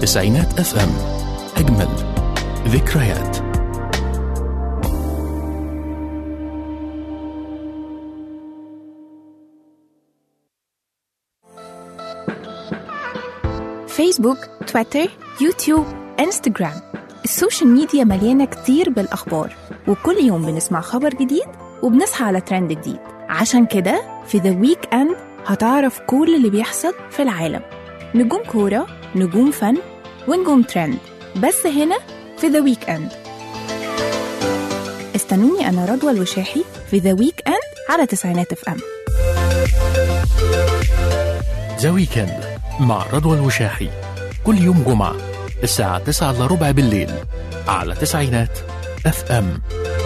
تسعينات اف ام اجمل ذكريات فيسبوك تويتر يوتيوب انستجرام السوشيال ميديا مليانة كتير بالأخبار وكل يوم بنسمع خبر جديد وبنصحى على ترند جديد عشان كده في ذا ويك اند هتعرف كل اللي بيحصل في العالم نجوم كورة نجوم فن ونجوم ترند بس هنا في ذا ويك اند استنوني أنا رضوى الوشاحي في ذا ويك اند على تسعينات اف ام ذا ويكند مع رضوى الوشاحي كل يوم جمعة الساعة 9 إلا ربع بالليل على تسعينات اف ام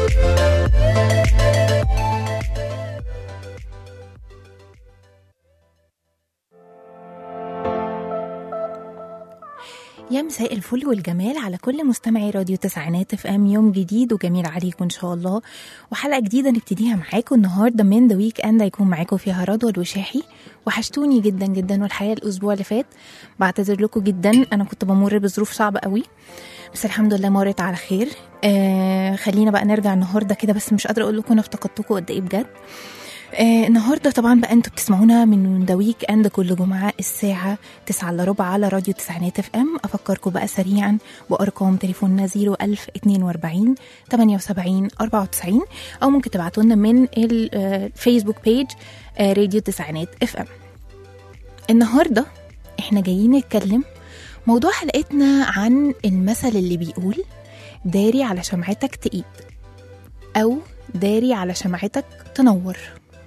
يا مساء الفل والجمال على كل مستمعي راديو تسعينات اف ام يوم جديد وجميل عليكم ان شاء الله وحلقه جديده نبتديها معاكم النهارده من ذا ويك اند هيكون معاكم فيها رضوى الوشاحي وحشتوني جدا جدا والحقيقه الاسبوع اللي فات بعتذر لكم جدا انا كنت بمر بظروف صعبه قوي بس الحمد لله مرت على خير آه خلينا بقى نرجع النهارده كده بس مش قادره اقول لكم انا افتقدتكم قد ايه بجد آه النهارده طبعا بقى انتوا بتسمعونا من ذا ويك اند كل جمعه الساعه 9 الا ربع على راديو تسعينات اف ام افكركم بقى سريعا بارقام تليفوننا 01042 78 94 او ممكن تبعتوا لنا من الفيسبوك بيج آه راديو تسعينات اف ام النهارده احنا جايين نتكلم موضوع حلقتنا عن المثل اللي بيقول داري على شمعتك تقيد او داري على شمعتك تنور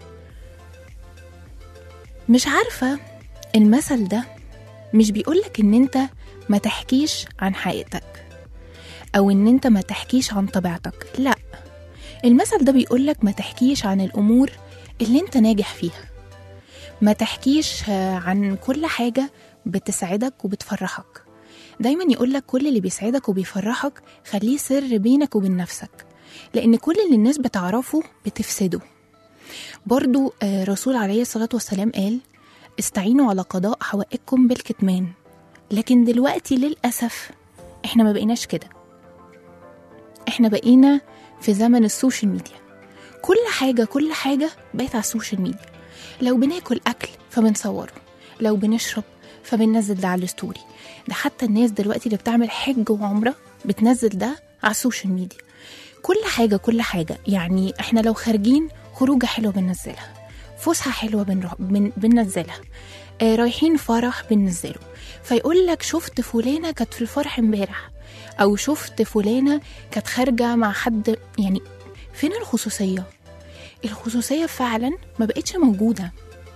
مش عارفة المثل ده مش بيقولك ان انت ما تحكيش عن حقيقتك او ان انت ما تحكيش عن طبيعتك لا المثل ده بيقولك ما تحكيش عن الامور اللي انت ناجح فيها ما تحكيش عن كل حاجة بتسعدك وبتفرحك دايما يقولك كل اللي بيسعدك وبيفرحك خليه سر بينك وبين نفسك لأن كل اللي الناس بتعرفه بتفسده برضو رسول عليه الصلاة والسلام قال استعينوا على قضاء حوائجكم بالكتمان لكن دلوقتي للأسف احنا ما بقيناش كده احنا بقينا في زمن السوشيال ميديا كل حاجة كل حاجة بقت على السوشيال ميديا لو بناكل أكل فبنصوره لو بنشرب فبننزل ده على الستوري ده حتى الناس دلوقتي اللي بتعمل حج وعمرة بتنزل ده على السوشيال ميديا كل حاجة كل حاجة يعني احنا لو خارجين خروجة حلوة بننزلها فسحة حلوة بنروح بن بننزلها آه رايحين فرح بننزله فيقول لك شفت فلانة كانت في الفرح امبارح أو شفت فلانة كانت خارجة مع حد يعني فين الخصوصية الخصوصية فعلا ما بقتش موجودة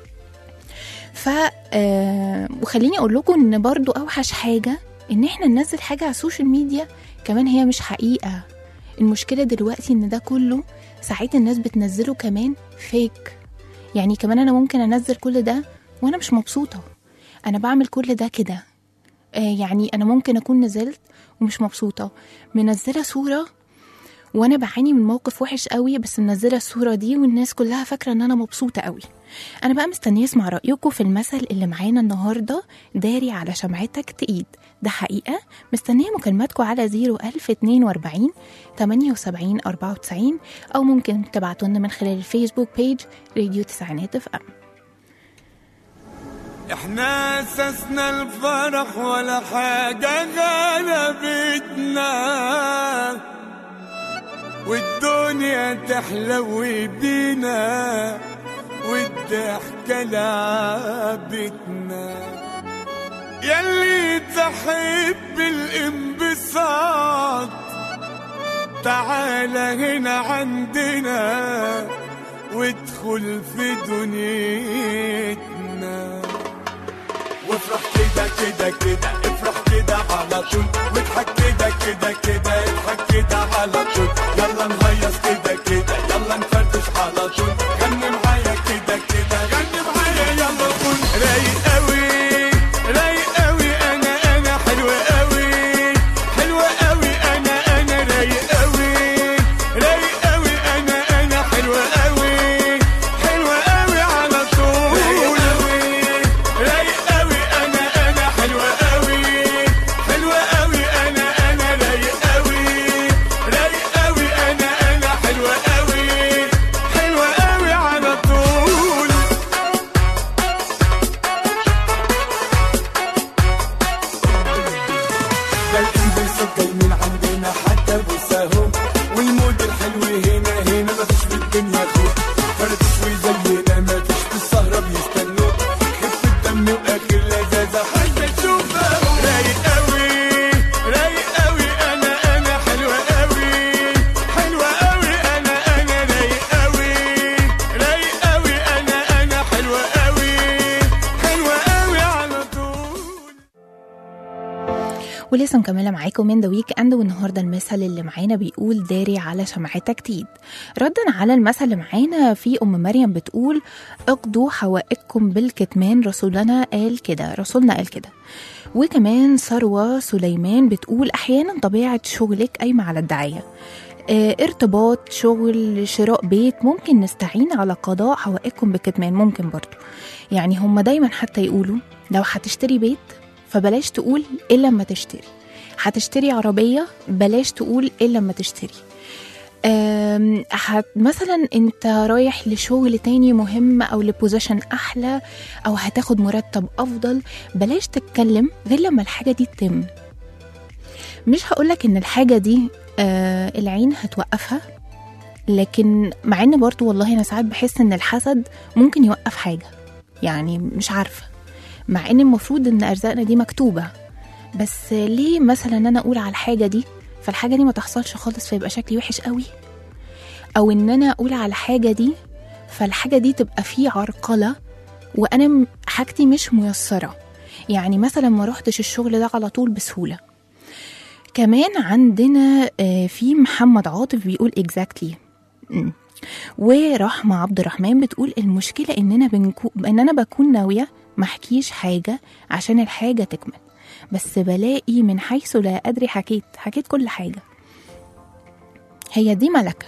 ف آه وخليني اقول لكم ان برضو اوحش حاجه ان احنا ننزل حاجه على السوشيال ميديا كمان هي مش حقيقه المشكله دلوقتي ان ده كله ساعات الناس بتنزله كمان فيك يعني كمان انا ممكن انزل كل ده وانا مش مبسوطه انا بعمل كل ده كده آه يعني انا ممكن اكون نزلت ومش مبسوطه منزله صوره وانا بعاني من موقف وحش قوي بس منزله الصوره دي والناس كلها فاكره ان انا مبسوطه قوي انا بقى مستنيه اسمع رايكم في المثل اللي معانا النهارده داري على شمعتك تقيد ده حقيقه مستنيه مكالماتكم على 01042 78 94 او ممكن تبعتوا لنا من خلال الفيسبوك بيج راديو تسعينات اف ام احنا اسسنا الفرح ولا حاجة غلبتنا والدنيا تحلو بينا والضحكة لعبتنا يلي تحب الانبساط تعال هنا عندنا وادخل في دنيتنا وافرح كده كده كده افرح كده على طول واضحك كده كده كده اضحك كده على طول يلا نهيص كده كده يلا نفرفش على طول غني معايا كده كده غني معايا يلا قول رايق قوي رايق قوي انا انا حلوة قوي حلوة قوي انا انا رايق قوي رايق قوي انا انا حلوة قوي حلوة قوي على طول رايق قوي رايق قوي انا انا حلوة قوي ولسه مكملة معاكم من ذا ويك اند والنهاردة المثل اللي معانا بيقول داري على شمعتك تيد ردا على المثل اللي معانا في أم مريم بتقول اقضوا حوائجكم بالكتمان رسولنا قال كده رسولنا قال كده وكمان ثروة سليمان بتقول أحيانا طبيعة شغلك قايمة على الدعاية آه، ارتباط شغل شراء بيت ممكن نستعين على قضاء حوائجكم بالكتمان ممكن برضو يعني هم دايما حتى يقولوا لو هتشتري بيت فبلاش تقول إلا لما تشتري هتشتري عربية بلاش تقول إلا لما تشتري أم، هت مثلا انت رايح لشغل تاني مهم او لبوزيشن احلى او هتاخد مرتب افضل بلاش تتكلم غير لما الحاجه دي تتم مش هقولك ان الحاجه دي آه العين هتوقفها لكن مع ان برضو والله انا ساعات بحس ان الحسد ممكن يوقف حاجه يعني مش عارفه مع ان المفروض ان ارزاقنا دي مكتوبه بس ليه مثلا انا اقول على الحاجه دي فالحاجه دي ما تحصلش خالص فيبقى شكلي وحش قوي او ان انا اقول على حاجه دي فالحاجه دي تبقى فيه عرقله وانا م- حاجتي مش ميسره يعني مثلا ما روحتش الشغل ده على طول بسهوله كمان عندنا آه، في محمد عاطف بيقول exactly مم. ورحمة عبد الرحمن بتقول المشكلة إننا بنكو... إن أنا بكون ناوية محكيش حاجة عشان الحاجة تكمل بس بلاقي من حيث لا أدري حكيت حكيت كل حاجة هي دي ملكة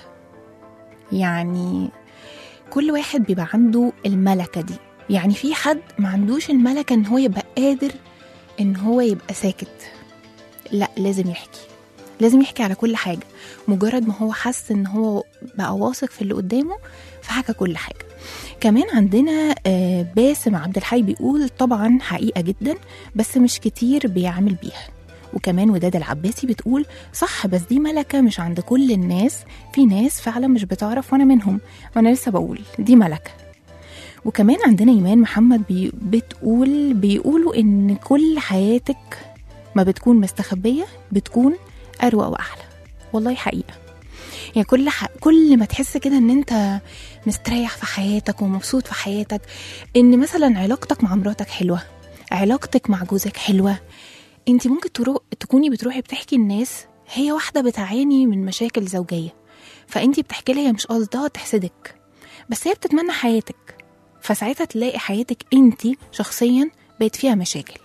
يعني كل واحد بيبقى عنده الملكة دي يعني في حد ما عندوش الملكة إن هو يبقى قادر إن هو يبقى ساكت لا لازم يحكي لازم يحكي على كل حاجة مجرد ما هو حس ان هو بقى واثق في اللي قدامه فحكى كل حاجة كمان عندنا آه، باسم عبد الحي بيقول طبعا حقيقة جدا بس مش كتير بيعمل بيها وكمان وداد العباسي بتقول صح بس دي ملكة مش عند كل الناس في ناس فعلا مش بتعرف وانا منهم وانا لسه بقول دي ملكة وكمان عندنا ايمان محمد بي بتقول بيقولوا ان كل حياتك ما بتكون مستخبية بتكون أروق وأحلى والله حقيقة يعني كل ح... كل ما تحس كده ان انت مستريح في حياتك ومبسوط في حياتك ان مثلا علاقتك مع مراتك حلوة علاقتك مع جوزك حلوة انت ممكن ترو... تكوني بتروحي بتحكي الناس هي واحدة بتعاني من مشاكل زوجية فانت بتحكي لها هي مش قصدها تحسدك بس هي بتتمنى حياتك فساعتها تلاقي حياتك انت شخصيا بقت فيها مشاكل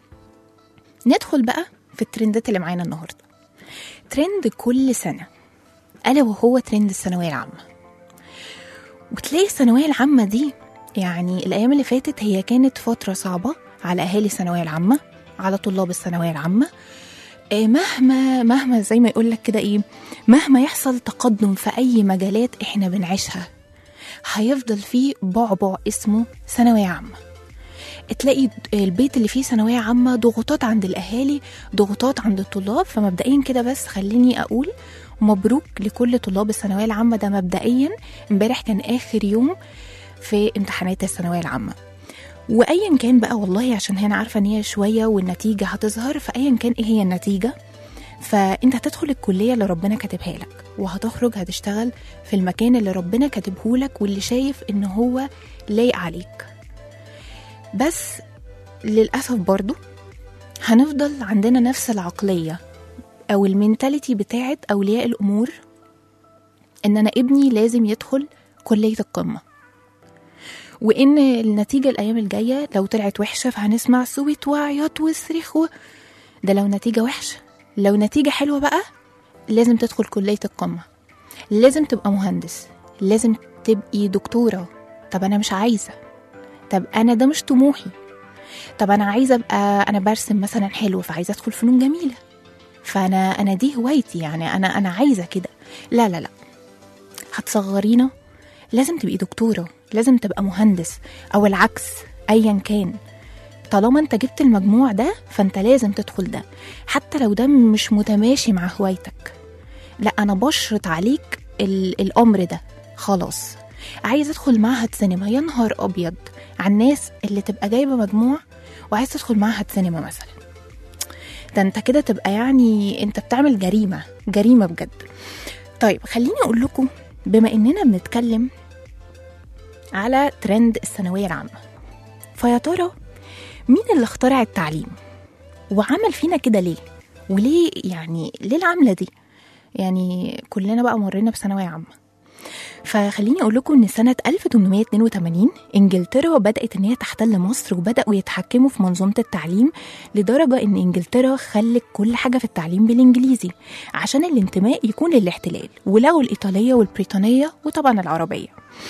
ندخل بقى في الترندات اللي معانا النهارده ترند كل سنة ألا وهو ترند الثانوية العامة وتلاقي الثانوية العامة دي يعني الأيام اللي فاتت هي كانت فترة صعبة على أهالي الثانوية العامة على طلاب الثانوية العامة آه، مهما مهما زي ما يقول لك كده ايه مهما يحصل تقدم في اي مجالات احنا بنعيشها هيفضل فيه بعبع اسمه ثانوية عامة تلاقي البيت اللي فيه ثانوية عامة ضغوطات عند الأهالي ضغوطات عند الطلاب فمبدئيا كده بس خليني أقول مبروك لكل طلاب الثانوية العامة ده مبدئيا امبارح كان آخر يوم في امتحانات الثانوية العامة وايا كان بقى والله عشان هنا عارفه ان هي شويه والنتيجه هتظهر فايا كان ايه هي النتيجه فانت هتدخل الكليه اللي ربنا كاتبها لك وهتخرج هتشتغل في المكان اللي ربنا كاتبه لك واللي شايف ان هو لايق عليك بس للاسف برضو هنفضل عندنا نفس العقليه او المينتاليتي بتاعت اولياء الامور ان انا ابني لازم يدخل كليه القمه وان النتيجه الايام الجايه لو طلعت وحشه فهنسمع صوت وعياط وصريخ و... ده لو نتيجه وحشه لو نتيجه حلوه بقى لازم تدخل كليه القمه لازم تبقى مهندس لازم تبقي دكتوره طب انا مش عايزه طب انا ده مش طموحي طب انا عايزه ابقى انا برسم مثلا حلو فعايزه ادخل فنون جميله فانا انا دي هوايتي يعني انا انا عايزه كده لا لا لا هتصغرينا لازم تبقي دكتوره لازم تبقى مهندس او العكس ايا كان طالما انت جبت المجموع ده فانت لازم تدخل ده حتى لو ده مش متماشي مع هوايتك لا انا بشرط عليك ال- الامر ده خلاص عايز ادخل معهد سينما يا نهار ابيض على الناس اللي تبقى جايبه مجموع وعايز تدخل معهد سينما مثلا ده انت كده تبقى يعني انت بتعمل جريمه جريمه بجد طيب خليني اقول لكم بما اننا بنتكلم على ترند الثانويه العامه فيا ترى مين اللي اخترع التعليم وعمل فينا كده ليه وليه يعني ليه العملة دي يعني كلنا بقى مرينا بثانوية عامة فخليني اقول لكم ان سنه 1882 انجلترا بدات ان هي تحتل مصر وبداوا يتحكموا في منظومه التعليم لدرجه ان انجلترا خلت كل حاجه في التعليم بالانجليزي عشان الانتماء يكون للاحتلال ولغوا الايطاليه والبريطانيه وطبعا العربيه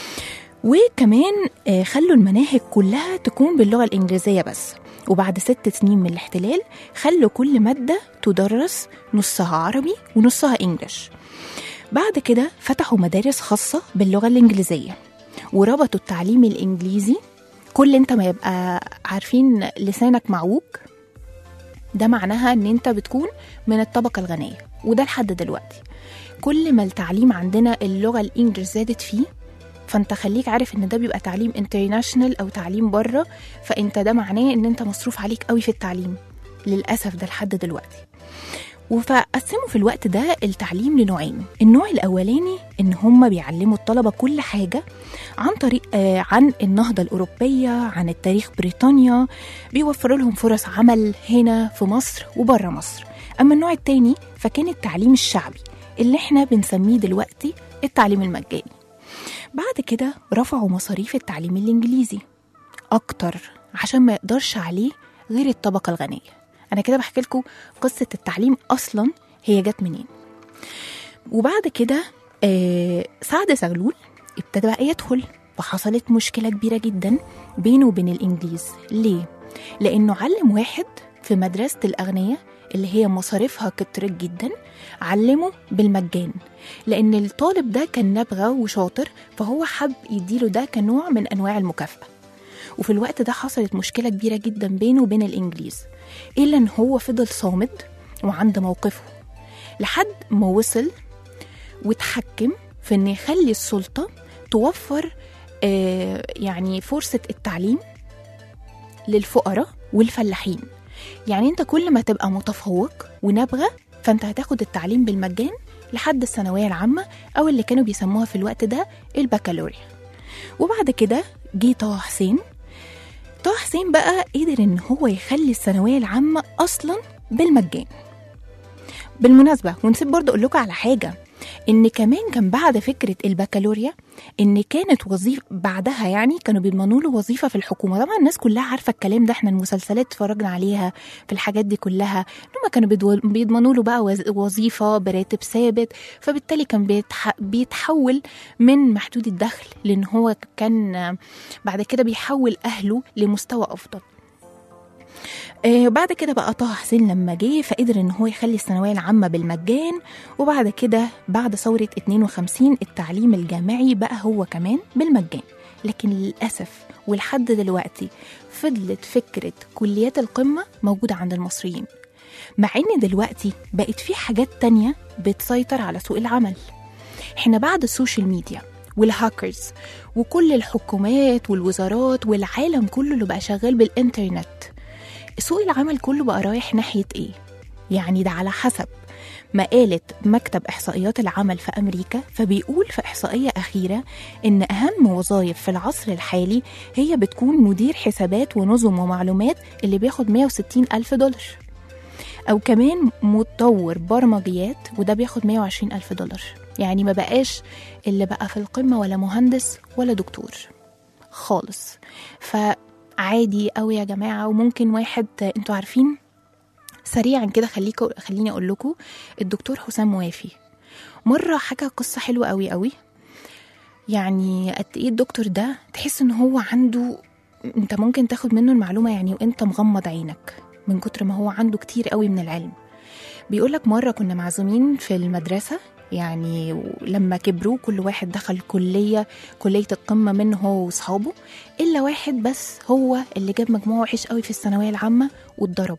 وكمان آه، خلوا المناهج كلها تكون باللغه الانجليزيه بس وبعد ست سنين من الاحتلال خلوا كل ماده تدرس نصها عربي ونصها انجلش بعد كده فتحوا مدارس خاصة باللغة الإنجليزية وربطوا التعليم الإنجليزي كل انت ما يبقى عارفين لسانك معوج ده معناها ان انت بتكون من الطبقة الغنية وده لحد دلوقتي كل ما التعليم عندنا اللغة الإنجليش زادت فيه فانت خليك عارف ان ده بيبقى تعليم انترناشونال او تعليم بره فانت ده معناه ان انت مصروف عليك قوي في التعليم للاسف ده لحد دلوقتي وفقسموا في الوقت ده التعليم لنوعين النوع الأولاني إن هم بيعلموا الطلبة كل حاجة عن طريق آه عن النهضة الأوروبية عن التاريخ بريطانيا بيوفروا لهم فرص عمل هنا في مصر وبره مصر أما النوع التاني فكان التعليم الشعبي اللي احنا بنسميه دلوقتي التعليم المجاني بعد كده رفعوا مصاريف التعليم الإنجليزي أكتر عشان ما يقدرش عليه غير الطبقة الغنية أنا كده بحكي لكم قصة التعليم أصلا هي جت منين وبعد كده آه سعد زغلول ابتدى بقى يدخل فحصلت مشكلة كبيرة جدا بينه وبين الإنجليز ليه؟ لأنه علم واحد في مدرسة الأغنياء اللي هي مصاريفها كترت جدا علمه بالمجان لأن الطالب ده كان نابغة وشاطر فهو حب يديله ده كنوع من أنواع المكافأة وفي الوقت ده حصلت مشكلة كبيرة جدا بينه وبين الإنجليز إلا إن هو فضل صامد وعند موقفه لحد ما وصل وتحكم في إن يخلي السلطة توفر آه يعني فرصة التعليم للفقراء والفلاحين يعني انت كل ما تبقى متفوق ونابغة فانت هتاخد التعليم بالمجان لحد الثانوية العامة أو اللي كانوا بيسموها في الوقت ده البكالوريا وبعد كده جه طه حسين طه حسين بقى قدر ان هو يخلي الثانويه العامه اصلا بالمجان بالمناسبه ونسيب برضه اقول لكم على حاجه ان كمان كان بعد فكره البكالوريا ان كانت وظيفه بعدها يعني كانوا بيضمنوا له وظيفه في الحكومه طبعا الناس كلها عارفه الكلام ده احنا المسلسلات اتفرجنا عليها في الحاجات دي كلها ان هم كانوا بيدو- بيضمنوا له بقى وز- وظيفه براتب ثابت فبالتالي كان بيتح... بيتحول من محدود الدخل لان هو كان بعد كده بيحول اهله لمستوى افضل آه بعد كده بقى طه حسين لما جه فقدر ان هو يخلي الثانويه العامه بالمجان وبعد كده بعد ثوره 52 التعليم الجامعي بقى هو كمان بالمجان لكن للاسف ولحد دلوقتي فضلت فكره كليات القمه موجوده عند المصريين مع ان دلوقتي بقت في حاجات تانية بتسيطر على سوق العمل احنا بعد السوشيال ميديا والهاكرز وكل الحكومات والوزارات والعالم كله اللي بقى شغال بالانترنت سوق العمل كله بقى رايح ناحية ايه؟ يعني ده على حسب ما قالت مكتب إحصائيات العمل في أمريكا فبيقول في إحصائية أخيرة إن أهم وظائف في العصر الحالي هي بتكون مدير حسابات ونظم ومعلومات اللي بياخد 160 ألف دولار أو كمان مطور برمجيات وده بياخد 120 ألف دولار يعني ما بقاش اللي بقى في القمة ولا مهندس ولا دكتور خالص فعادي قوي يا جماعة وممكن واحد انتوا عارفين سريعا كده خليكوا خليني اقول لكم الدكتور حسام موافي مره حكى قصه حلوه قوي قوي يعني قد ايه الدكتور ده تحس ان هو عنده انت ممكن تاخد منه المعلومه يعني وانت مغمض عينك من كتر ما هو عنده كتير قوي من العلم بيقولك مره كنا معزومين في المدرسه يعني لما كبروا كل واحد دخل كليه كليه القمه منه هو واصحابه الا واحد بس هو اللي جاب مجموع وحش قوي في الثانويه العامه واتضرب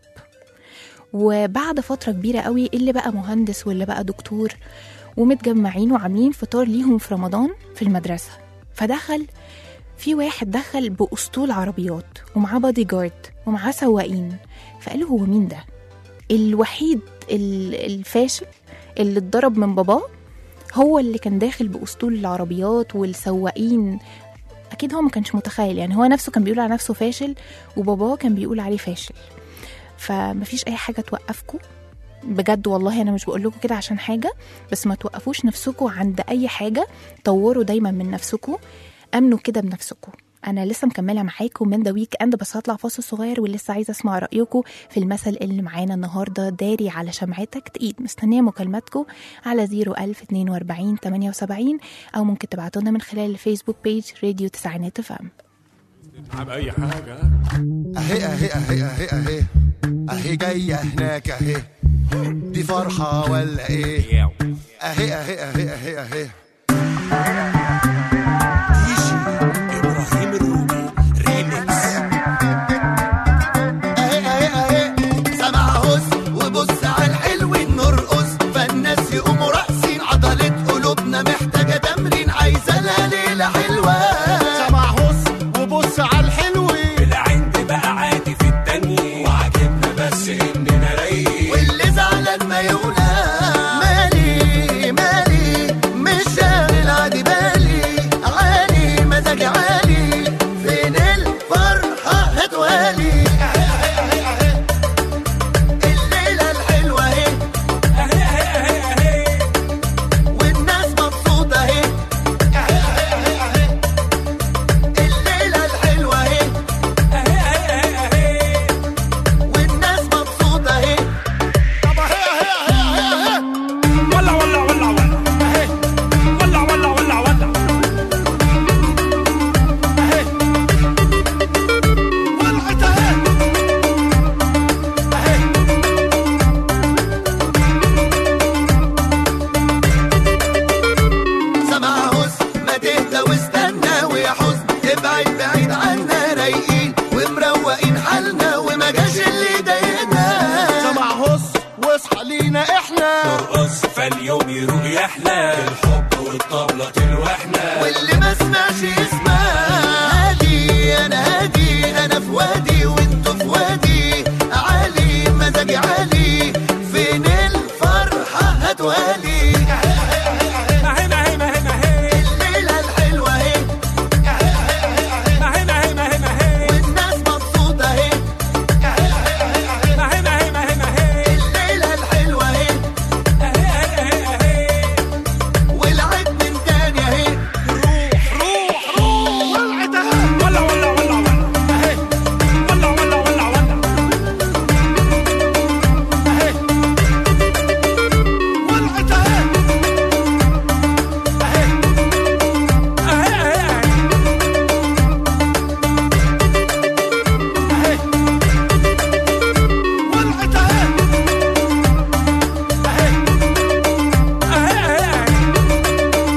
وبعد فترة كبيرة قوي اللي بقى مهندس واللي بقى دكتور ومتجمعين وعاملين فطار ليهم في رمضان في المدرسة فدخل في واحد دخل بأسطول عربيات ومعاه بادي جارد ومعاه سواقين فقالوا هو مين ده الوحيد ال- الفاشل اللي اتضرب من باباه هو اللي كان داخل بأسطول العربيات والسواقين أكيد هو ما كانش متخيل يعني هو نفسه كان بيقول على نفسه فاشل وباباه كان بيقول عليه فاشل فمفيش اي حاجه توقفكم بجد والله انا مش بقول لكم كده عشان حاجه بس ما توقفوش نفسكم عند اي حاجه طوروا دايما من نفسكم امنوا كده بنفسكم انا لسه مكمله معاكم من ذا ويك اند بس هطلع فاصل صغير ولسه عايزه اسمع رايكم في المثل اللي معانا النهارده داري على شمعتك تقيد مستنيه مكالماتكم على 01042 78 او ممكن تبعتوا لنا من خلال الفيسبوك بيج راديو تسعينات فام عم اي حاجه اهي اهي اهي اهي اهي اهي جاية هناك اهي دي فرحة ولا ايه اهي اهي اهي اهي اهي ابراهيم الروبي ريميكس اهي اهي اهي سمع هس وبص على الحلو نرقص فالناس يقوموا راقصين عضلة قلوبنا محتاجة تمرين عايزة لها ليلة حلوة سمع هس وبص على الحلو العند بقى عادي في التانية وعجبنا بس اننا رايقين واللي زعلان ما يقول مالي مالي مش شاغل عادي بالي عالي مزاجي عالي فين الفرحة هتوالي الليلة الحلوة اهي والناس مبسوطة اهي الليلة الحلوة اهي والناس مبسوطة اهي طب اهي اهي اهي اهي ولا ولا ولا ولا اهي ولا ولا ولا ولا ولعت اهي اهي سمع هس ما تهدى واستنى ويا حزن ابعد بعيد عنا رايقين ومروقين حالنا وما جاش اللي ضايقنا سمع هس واصحى لينا احنا نرقص فاليوم يروق يحلى الحب والطبلة تلوحنا واللي ما سمعش يسمع هادي انا هادي انا في وادي وانتوا في وادي عالي مزاجي عالي فين الفرحة هتوالي ما هي ما هي ما هي ما هي الليلة الحلوة اهي ما هي ما هي ما هي ما هي والناس مبسوطة اهي ما هي ما هي ما هي ما هي الليلة الحلوة اهي والعيد من تاني اهي روح روح روح ولعت اهي ولا ولا ولا ولا اهي ولا ولا ولا ولا اهي ولعت اهي اهي اهي اهي اهي ولعت اهي اهي اهي اهي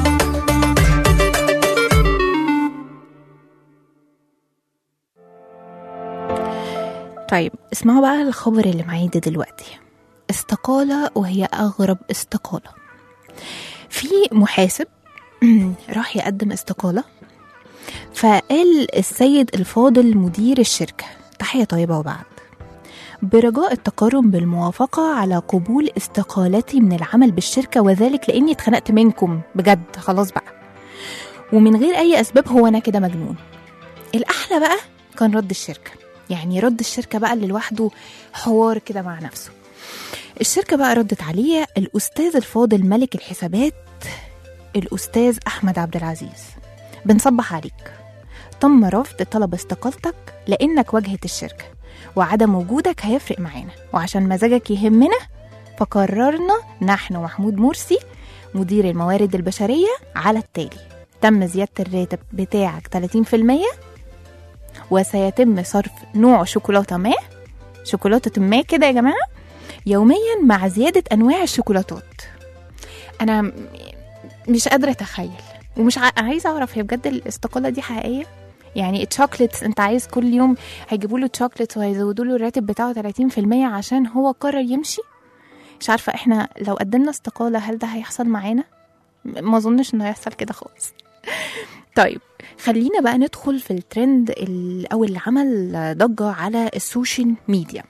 طيب اسمعوا بقى الخبر اللي معايا ده دلوقتي استقالة وهي أغرب استقالة في محاسب راح يقدم استقالة فقال السيد الفاضل مدير الشركة تحية طيبة وبعد برجاء التقرب بالموافقة على قبول استقالتي من العمل بالشركة وذلك لأني اتخنقت منكم بجد خلاص بقى ومن غير أي أسباب هو أنا كده مجنون الأحلى بقى كان رد الشركة يعني رد الشركة بقى اللي لوحده حوار كده مع نفسه الشركة بقى ردت عليه الأستاذ الفاضل ملك الحسابات الأستاذ أحمد عبد العزيز بنصبح عليك تم رفض طلب استقالتك لأنك واجهة الشركة وعدم وجودك هيفرق معانا وعشان مزاجك يهمنا فقررنا نحن ومحمود مرسي مدير الموارد البشرية على التالي تم زيادة الراتب بتاعك 30% وسيتم صرف نوع شوكولاتة ما شوكولاتة ما كده يا جماعة يوميا مع زيادة أنواع الشوكولاتات أنا م- مش قادرة أتخيل ومش ع- عايزة أعرف هي بجد الاستقالة دي حقيقية يعني الشوكليتس انت عايز كل يوم هيجيبوا له تشوكليتس وهيزودوا له الراتب بتاعه 30% عشان هو قرر يمشي مش عارفة احنا لو قدمنا استقالة هل ده هيحصل معانا م- ما اظنش انه هيحصل كده خالص طيب خلينا بقى ندخل في الترند ال- او اللي عمل ضجة على السوشيال ميديا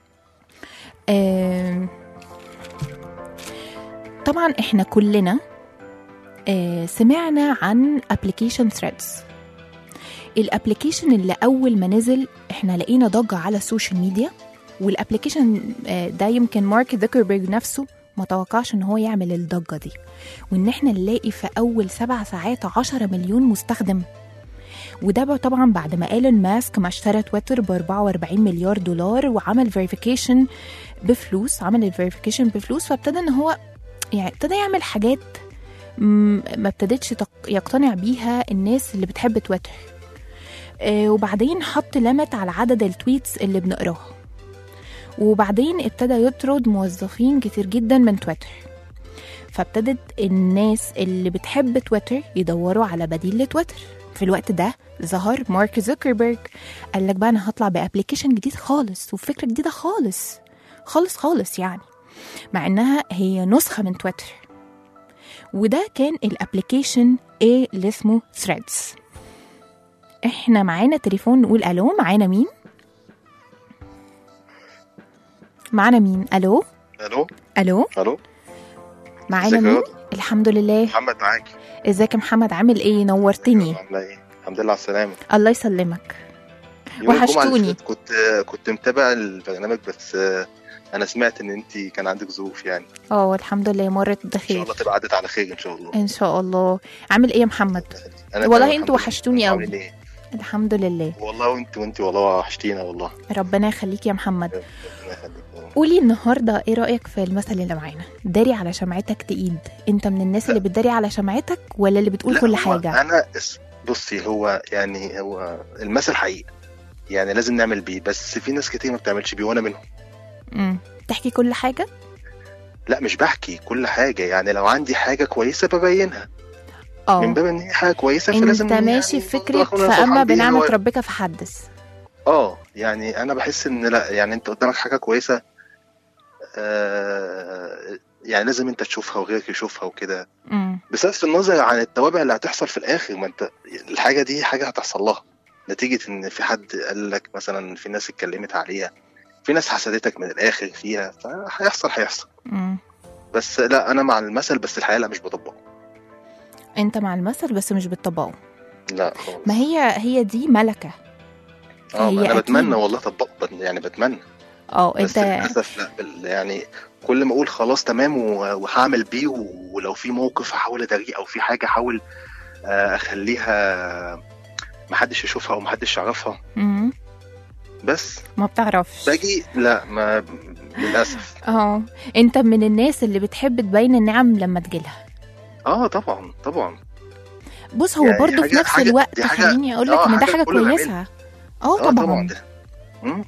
آم، طبعا احنا كلنا آه، سمعنا عن ابلكيشن ثريدز الابلكيشن اللي اول ما نزل احنا لقينا ضجة على السوشيال ميديا والابلكيشن آه، ده يمكن مارك زوكربيرج نفسه ما توقعش ان هو يعمل الضجه دي وان احنا نلاقي في اول سبع ساعات 10 مليون مستخدم وده بقى طبعا بعد ما ايلون ماسك ما اشترى تويتر ب 44 مليار دولار وعمل فيريفيكيشن بفلوس عمل الفيريفيكيشن بفلوس فابتدى ان هو يعني ابتدى يعمل حاجات م- ما ابتدتش تق- يقتنع بيها الناس اللي بتحب تويتر آه، وبعدين حط ليميت على عدد التويتس اللي بنقراها وبعدين ابتدى يطرد موظفين كتير جدا من تويتر فابتدت الناس اللي بتحب تويتر يدوروا على بديل لتويتر في الوقت ده ظهر مارك زوكربيرج قال لك بقى انا هطلع بابلكيشن جديد خالص وفكره جديده خالص خالص خالص يعني مع انها هي نسخه من تويتر وده كان الابلكيشن ايه اللي اسمه ثريدز احنا معانا تليفون نقول الو معانا مين معانا مين الو الو الو الو معانا ازيك يا مين رضا؟ الحمد لله محمد معاكي ازيك يا محمد عامل ايه نورتني عامله ايه الحمد لله على السلامه الله يسلمك يوم الجمعة اللي وحشتوني. فاتت كنت كنت متابع البرنامج بس آه، انا سمعت ان انت كان عندك ظروف يعني اه الحمد لله مرت ان شاء بخير الله تبقى عدت على خير ان شاء الله ان شاء الله عامل ايه يا محمد انا والله تمام انتوا الحمد لله. وحشتوني انتوا قوي. عاملين ايه الحمد لله والله وانت وانت والله وحشتينا والله ربنا يخليك يا محمد ربنا يخليك والله. قولي النهارده ايه رايك في المثل اللي معانا داري على شمعتك تقيد انت من الناس اللي بتداري على شمعتك ولا اللي بتقول لا، كل هو حاجه انا اس- بصي هو يعني هو المثل حقيقي يعني لازم نعمل بيه بس في ناس كتير ما بتعملش بيه وانا منهم امم تحكي كل حاجه لا مش بحكي كل حاجه يعني لو عندي حاجه كويسه ببينها من اه باب ان هي حاجه كويسه انت فلازم ماشي يعني في فكره برضه أكون فاما فرحان بيها بنعمه و- ربك فحدث اه يعني انا بحس ان لا يعني انت قدامك حاجه كويسه آه يعني لازم انت تشوفها وغيرك يشوفها وكده امم بصرف النظر عن التوابع اللي هتحصل في الاخر ما انت الحاجه دي حاجه هتحصل لها نتيجه ان في حد قال لك مثلا في ناس اتكلمت عليها في ناس حسدتك من الاخر فيها فهيحصل هيحصل امم بس لا انا مع المثل بس الحقيقه لا مش بطبقه انت مع المثل بس مش بتطبقه لا خالص ما هي هي دي ملكه اه ما هي انا أكيد. بتمنى والله طبق يعني بتمنى اه بس انت للاسف لا بال- يعني كل ما اقول خلاص تمام و- وهعمل بيه ولو في موقف هحاول اداريه او في حاجه احاول آه، اخليها محدش يشوفها او محدش يعرفها مم. بس ما بتعرفش باجي لا ما للاسف اه انت من الناس اللي بتحب تبين النعم لما تجيلها اه طبعا طبعا بص هو يعني برضو في حاجة- نفس حاجة- الوقت دي حاجة- خليني اقول لك آه، ان ده حاجة حاجه كله كويسه اه اه طبعا طبعا ده مم.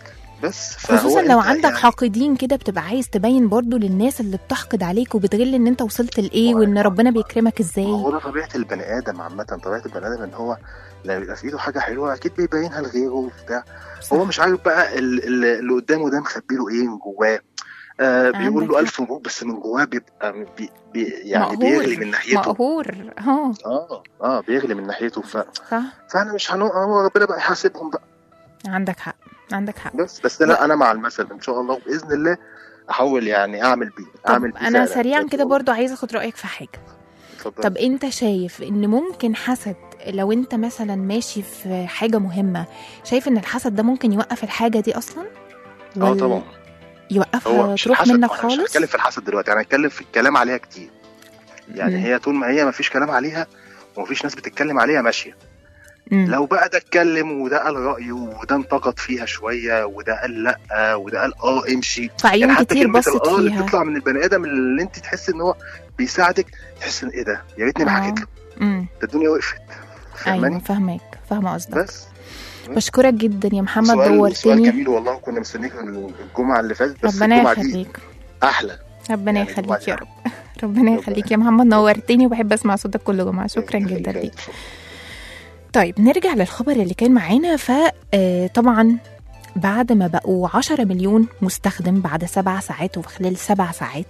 بس فهو خصوصا لو أنت عندك يعني حاقدين كده بتبقى عايز تبين برضو للناس اللي بتحقد عليك وبتغل ان انت وصلت لايه ما- وان ربنا بيكرمك ما ازاي هو ده طبيعه البني ادم عامه طبيعه البني ادم ان هو لما يبقى في ايده حاجه حلوه اكيد بيبينها لغيره وبتاع صح. هو مش عارف بقى ال- ال- اللي قدامه ده مخبي له ايه من جواه آه بيقول عندك له حق. الف مبروك بس من جواه بيبقى بي بي يعني مقهور. بيغلي من ناحيته مقهور اه اه اه بيغلي من ناحيته ف... صح فانا مش هنو هو ربنا بقى يحاسبهم بقى عندك حق عندك حق بس بس لا انا مع المثل ان شاء الله باذن الله احاول يعني اعمل بيه طب اعمل بيه انا فعلاً. سريعا بجد كده والله. برضو عايزه اخد رايك في حاجه اتفضل. طب انت شايف ان ممكن حسد لو انت مثلا ماشي في حاجه مهمه شايف ان الحسد ده ممكن يوقف الحاجه دي اصلا اه ولا طبعا يوقفها هو مش تروح الحسد منك أنا مش خالص هتكلم في الحسد دلوقتي انا هتكلم في الكلام عليها كتير يعني مم. هي طول ما هي ما فيش كلام عليها ومفيش ناس بتتكلم عليها ماشيه مم. لو بقى ده اتكلم وده قال رايه وده انتقد فيها شويه وده قال لا وده قال اه امشي فعيون حتى كتير كلمة بصت الآه اللي فيها بتطلع من البني ادم اللي انت تحس ان هو بيساعدك تحس ان ايه ده يا ريتني ما آه. حكيت له امم ده الدنيا وقفت ايوه فاهماني فاهمك فاهمه قصدك بس بشكرك جدا يا محمد سؤال سؤال دورتني جميل والله كنا مستنيك الجمعه اللي فاتت بس ربنا الجمعه دي يخليك احلى ربنا يعني الجمعة يخليك دي يا رب ربنا يخليك يا محمد نورتني وبحب اسمع صوتك كل جمعه شكرا يخليك جدا يا ليك رب. طيب نرجع للخبر اللي كان معانا فطبعا بعد ما بقوا 10 مليون مستخدم بعد سبع ساعات وخلال سبع ساعات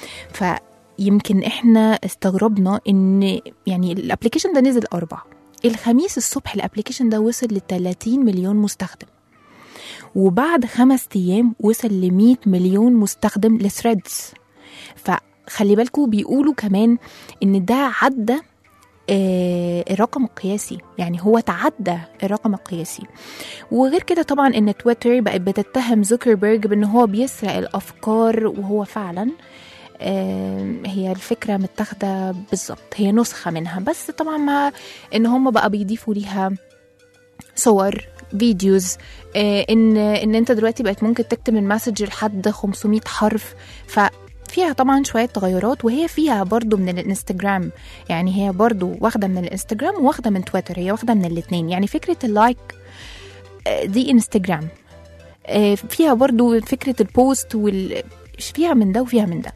فيمكن احنا استغربنا ان يعني الابلكيشن ده نزل اربع الخميس الصبح الابلكيشن ده وصل ل 30 مليون مستخدم وبعد خمس ايام وصل ل 100 مليون مستخدم لثريدز فخلي بالكم بيقولوا كمان ان ده عدى آه، الرقم القياسي يعني هو تعدى الرقم القياسي وغير كده طبعا ان تويتر بقت بتتهم زوكربيرج بان هو بيسرق الافكار وهو فعلا آه، هي الفكرة متاخدة بالظبط هي نسخة منها بس طبعا مع ان هم بقى بيضيفوا ليها صور فيديوز آه، ان ان انت دلوقتي بقت ممكن تكتب المسج لحد 500 حرف ففيها طبعا شوية تغيرات وهي فيها برضو من الانستجرام يعني هي برضو واخدة من الانستجرام وواخدة من تويتر هي واخدة من الاتنين يعني فكرة اللايك آه، دي انستجرام آه، فيها برضو فكرة البوست وال فيها من ده وفيها من ده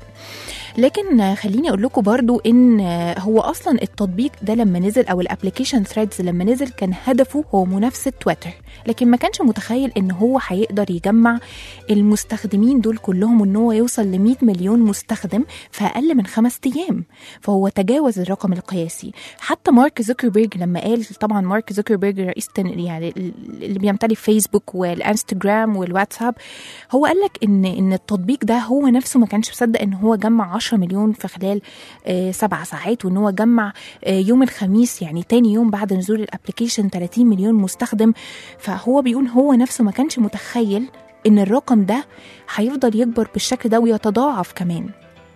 لكن آه، خليني اقول لكم برضو ان آه، هو اصلا التطبيق ده لما نزل او الابلكيشن ثريدز لما نزل كان هدفه هو منافسه تويتر لكن ما كانش متخيل ان هو هيقدر يجمع المستخدمين دول كلهم وان هو يوصل ل 100 مليون مستخدم في اقل من خمس ايام فهو تجاوز الرقم القياسي حتى مارك زوكربيرج لما قال طبعا مارك زوكربيرج رئيس تن- يعني اللي بيمتلك فيسبوك والانستجرام والواتساب هو قال لك ان ان التطبيق ده هو نفسه ما كانش مصدق ان هو جمع 10 مليون في خلال آه، سبع ساعات وان هو جمع آه، يوم الخميس يعني تاني يوم بعد نزول الابلكيشن 30 مليون مستخدم فهو بيقول هو نفسه ما كانش متخيل ان الرقم ده هيفضل يكبر بالشكل ده ويتضاعف كمان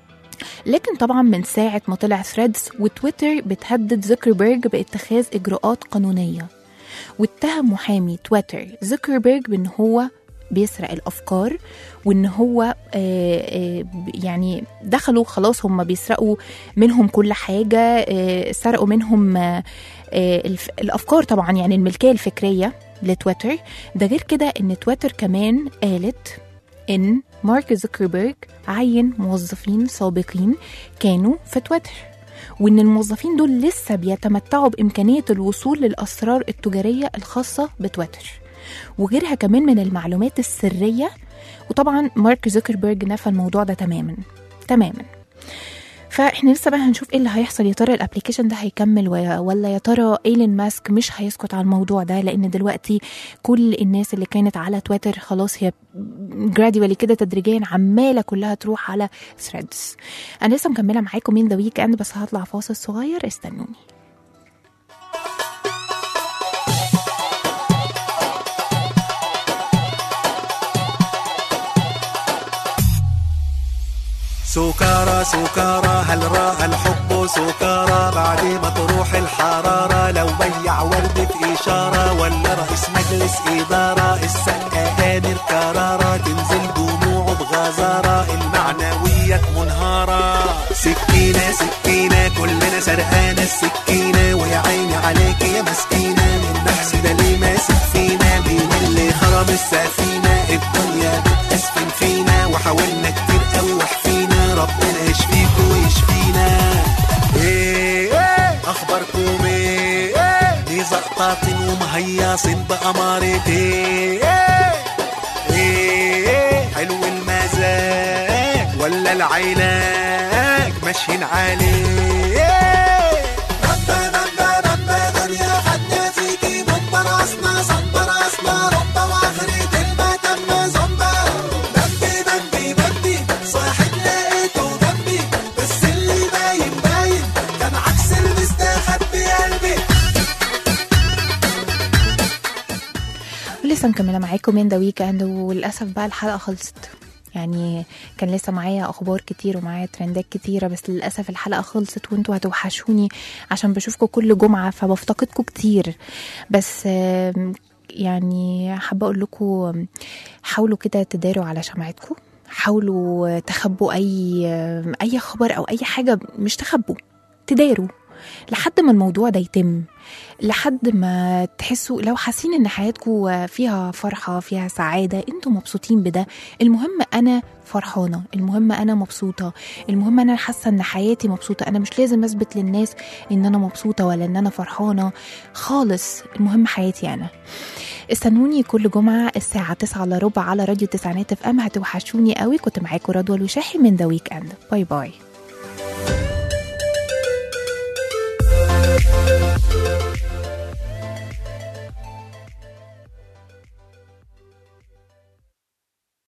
لكن طبعا من ساعة ما طلع ثريدز وتويتر بتهدد زوكربيرج باتخاذ إجراءات قانونية واتهم محامي تويتر زوكربيرج بأن هو بيسرق الافكار وان هو آه، آه، يعني دخلوا خلاص هم بيسرقوا منهم كل حاجه آه، سرقوا منهم آه، آه، الف- الافكار طبعا يعني الملكيه الفكريه لتويتر ده غير كده ان تويتر كمان قالت ان مارك زوكربيرج عين موظفين سابقين كانوا في تويتر وان الموظفين دول لسه بيتمتعوا بامكانيه الوصول للاسرار التجاريه الخاصه بتويتر وغيرها كمان من المعلومات السريه وطبعا مارك زوكربيرج نفى الموضوع ده تماما تماما فاحنا لسه بقى هنشوف ايه اللي هيحصل يا ترى الابلكيشن ده هيكمل و- ولا يا ترى ايلون ماسك مش هيسكت على الموضوع ده لان دلوقتي كل الناس اللي كانت على تويتر خلاص هي جراديوالي كده تدريجيا عماله كلها تروح على ثريدز انا لسه مكمله معاكم من ذا ويك اند بس هطلع فاصل صغير استنوني سكارى سكارى هل راى الحب سكارى بعد ما تروح الحرارة لو بيع ورد في إشارة ولا رئيس مجلس إدارة السقا قادر كرارة تنزل دموعه بغزارة المعنويات منهارة سكينة سكينة كلنا سرقانة السكينة ويا عيني عليك يا مسكينة من نحس ده ليه ماسك فينا مين اللي خرم السفينة الدنيا بتأسفن فينا وحاولنا كتير قوي وحفينا ربنا يشفيكوا ويشفينا ايه ايه اخباركم ايه ايه دي زقطاطين ومهيصين بأمارة ايه ايه ايه حلو المزاج ولا العلاج ماشيين عليه ربا ربا ربا دنيا خدنا فيكي بومبا راسنا صنبا راسنا ربا واخرة المتم زنبا دمبي دمبي دمبي صاحب لقيته جنبي بس اللي باين باين كان عكس المستخبي قلبي ولسه مكمله معاكم من ذا ويك اند وللاسف بقى الحلقه خلصت يعني كان لسه معايا اخبار كتير ومعايا ترندات كتيره بس للاسف الحلقه خلصت وانتوا هتوحشوني عشان بشوفكم كل جمعه فبفتقدكم كتير بس آم، يعني حابه اقول لكم حاولوا كده تداروا على شمعتكم حاولوا تخبوا اي اي خبر او اي حاجه مش تخبوا تداروا لحد ما الموضوع ده يتم لحد ما تحسوا لو حاسين ان حياتكم فيها فرحه فيها سعاده انتوا مبسوطين بده المهم انا فرحانه المهم انا مبسوطه المهم انا حاسه ان حياتي مبسوطه انا مش لازم اثبت للناس ان انا مبسوطه ولا ان انا فرحانه خالص المهم حياتي انا استنوني كل جمعة الساعة 9 الا ربع على راديو تسعينات اف ام هتوحشوني قوي كنت معاكم رضوى الوشاحي من ذا ويك اند باي باي